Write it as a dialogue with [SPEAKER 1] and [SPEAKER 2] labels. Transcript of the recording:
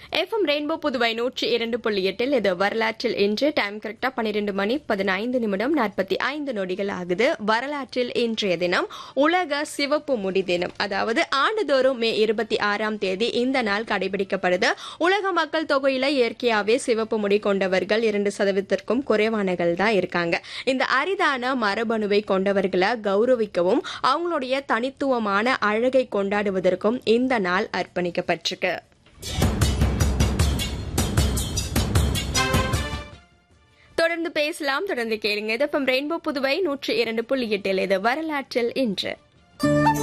[SPEAKER 1] FM rainbow Puduvai நூற்றி இரண்டு புள்ளி எட்டில் இது வரலாற்றில் இன்று டைம் கரெக்டா பன்னிரெண்டு மணி பதினைந்து நிமிடம் நாற்பத்தி ஐந்து நொடிகள் ஆகுது வரலாற்றில் இன்றைய தினம் உலக சிவப்பு முடி தினம் அதாவது ஆண்டுதோறும் மே இருபத்தி ஆறாம் தேதி இந்த நாள் கடைபிடிக்கப்படுது உலக மக்கள் தொகையில இயற்கையாவே சிவப்பு முடி கொண்டவர்கள் இரண்டு சதவீதத்திற்கும் குறைவானகள் தான் இருக்காங்க இந்த அரிதான மரபணுவை கொண்டவர்களை கௌரவிக்கவும் அவங்களுடைய தனித்துவமான அழகை கொண்டாடுவதற்கும் இந்த நாள் அர்ப்பணிக்கப்பட்டிருக்கு தொடர்ந்து பேசலாம் தொடர்ந்து கேளுங்க இது ரெயின்போ புதுவை நூற்றி இரண்டு புள்ளி எட்டில் இது வரலாற்றில் இன்று